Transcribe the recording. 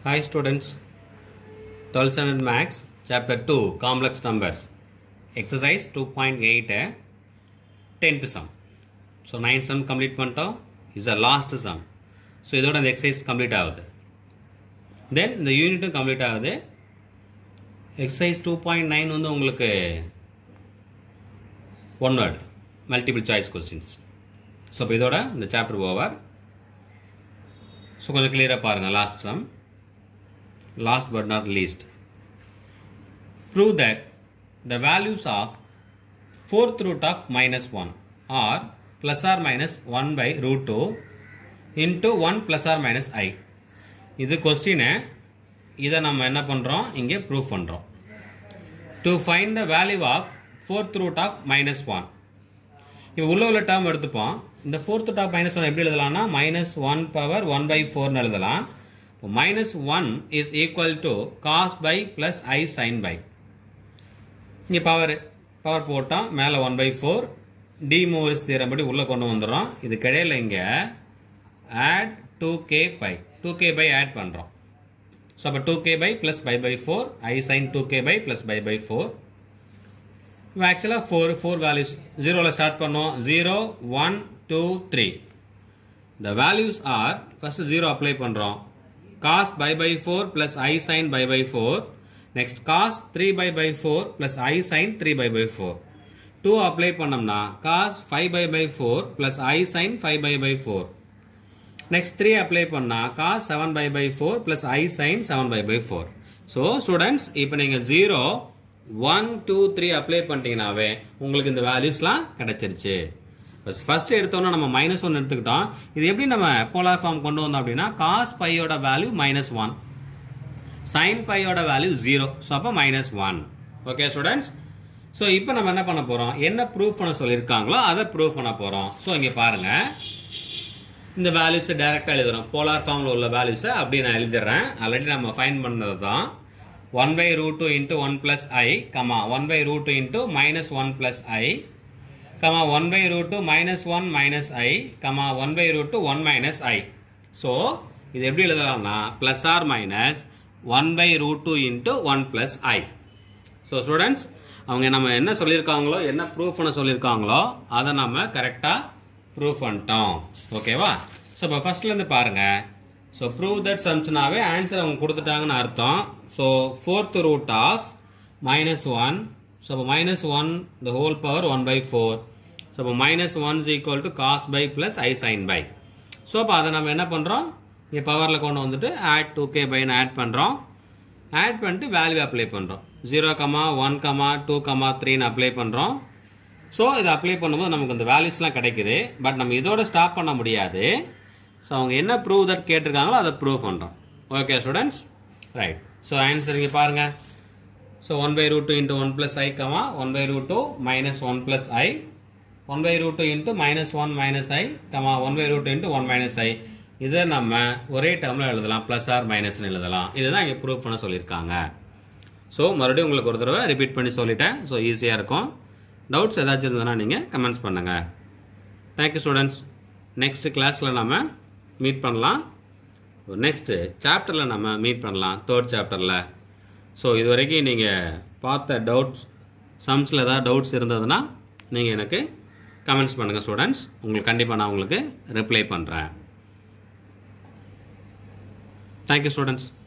Hi students, 12th standard max chapter 2 complex numbers exercise 2.8 uh, 10th sum so 9 sum complete பண்ணிட்டோம் is the last sum so இதோட அந்த exercise complete ஆகுது then இந்த யூனிட்டும் complete ஆகுது exercise 2.9 வந்து உங்களுக்கு one word multiple choice questions so இப்போ இதோட இந்த சாப்டர் ஓவர் ஸோ கொஞ்சம் கிளியராக பாருங்கள் last sum last but not least prove that the values of fourth root of minus 1 are plus or minus 1 by root 2 into 1 plus or minus i இது கொஸ்டினை இதை நம்ம என்ன பண்ணுறோம் இங்கே ப்ரூவ் பண்ணுறோம் to find the value of fourth root of minus one இப்போ உள்ள உள்ள டேர்ம் எடுத்துப்போம் இந்த ஃபோர்த் டாப் மைனஸ் ஒன் எப்படி எழுதலாம்னா minus one power one by ஃபோர்னு எழுதலாம் minus one is equal to cos pi plus i sign pi இங்கே பவர் பவர் போட்டோம் மேலே one by four De Moivre's theorem படி உள்ளே கொண்டு வந்துடுறோம் இது கிடையில இங்கே add two k pi two k pi add பண்ணுறோம் ஸோ அப்போ two k pi plus pi pi four i sine two k pi plus pi pi four இப்போ ஆக்சுவலாக ஃபோர் ஃபோர் வேல்யூஸ் ஜீரோவில் ஸ்டார்ட் பண்ணோம் zero one two three the values are first zero apply பண்ணுறோம் cos by by 4 plus i sin by by 4 next cos 3 by by 4 plus i sin 3 by by 4 2 apply பண்ணோம்னா cos 5 by by 4 plus i sin 5 by by 4 next 3 apply பண்ணா cos 7 by by 4 plus i sin 7 by by 4 so students இப்போ நீங்க 0 1 2 3 apply பண்ணிட்டீங்கனாவே உங்களுக்கு இந்த வேல்யூஸ்லாம் கிடைச்சிருச்சு first எடுத்தோம்னா நம்ம minus one எடுத்துக்கிட்டோம் இது எப்படி நம்ம போலார் ஃபார்ம் கொண்டு வந்தோம் அப்படின்னா காஸ் பையோட வேல்யூ மைனஸ் ஒன் சைன் பையோட வேல்யூ ஜீரோ ஸோ அப்போ minus one okay students so இப்போ நம்ம என்ன பண்ண போகிறோம் என்ன ப்ரூவ் பண்ண சொல்லியிருக்காங்களோ அதை ப்ரூவ் பண்ண போகிறோம் ஸோ இங்கே பாருங்கள் இந்த வேல்யூஸை டைரெக்டாக எழுதுறோம் போலார் ஃபார்மில் உள்ள வேல்யூஸை அப்படி நான் எழுதிடுறேன் ஆல்ரெடி நம்ம ஃபைன் பண்ணது தான் one by root two into one plus i comma one by root two into minus one plus i comma 1 by root 2 minus 1 minus i comma 1 by root 2 1 minus i so இது எப்படி எழுதலாம்னா plus or minus 1 by root 2 into 1 plus i so students அவங்க நம்ம என்ன சொல்லியிருக்காங்களோ என்ன prove பண்ண சொல்லியிருக்காங்களோ அதை நம்ம கரெக்டாக ப்ரூவ் பண்ணிட்டோம் ஓகேவா ஸோ இப்போ ஃபர்ஸ்ட்லேருந்து பாருங்க ஸோ ப்ரூவ் தட் சம்ஸ்னாவே ஆன்சர் அவங்க கொடுத்துட்டாங்கன்னு அர்த்தம் so fourth root of minus one so அப்போ minus one the whole power one by four so அப்போ minus one is equal to cos pi plus i sign pi so அப்போ அதை நம்ம என்ன பண்ணுறோம் இங்கே பவரில் கொண்டு வந்துட்டு ஆட் டூ கே பைன்னு ஆட் பண்ணுறோம் ஆட் பண்ணிட்டு வேல்யூ அப்ளை பண்ணுறோம் zero comma one comma two comma த்ரீன்னு அப்ளை பண்ணுறோம் ஸோ இதை அப்ளை பண்ணும்போது நமக்கு இந்த வேல்யூஸ்லாம் கிடைக்குது பட் நம்ம இதோட ஸ்டாப் பண்ண முடியாது ஸோ அவங்க என்ன ப்ரூவ் தட் கேட்டிருக்காங்களோ அதை ப்ரூவ் பண்ணுறோம் okay students right so answer இங்கே பாருங்கள் so one by root two into one plus i comma one by root two minus one plus i one by root two into minus one minus i comma one by root into one minus i இதை நம்ம ஒரே டேர்மில் எழுதலாம் plus R மைனஸ்னு எழுதலாம் இதுதான் இங்கே prove பண்ண சொல்லியிருக்காங்க ஸோ மறுபடியும் உங்களுக்கு ஒரு தடவை ரிப்பீட் பண்ணி சொல்லிட்டேன் ஸோ ஈஸியாக இருக்கும் டவுட்ஸ் ஏதாச்சும் இருந்ததுன்னா நீங்கள் கமெண்ட்ஸ் பண்ணுங்கள் தேங்க்யூ ஸ்டூடெண்ட்ஸ் நெக்ஸ்ட் கிளாஸில் நம்ம மீட் பண்ணலாம் நெக்ஸ்ட்டு சாப்டரில் நம்ம மீட் பண்ணலாம் தேர்ட் சாப்டரில் ஸோ இது வரைக்கும் நீங்கள் பார்த்த டவுட்ஸ் சம்ஸில் ஏதாவது டவுட்ஸ் இருந்ததுன்னா நீங்கள் எனக்கு கமெண்ட்ஸ் பண்ணுங்கள் ஸ்டூடெண்ட்ஸ் உங்களுக்கு கண்டிப்பாக நான் உங்களுக்கு ரிப்ளை பண்ணுறேன் தேங்க்யூ ஸ்டூடெண்ட்ஸ்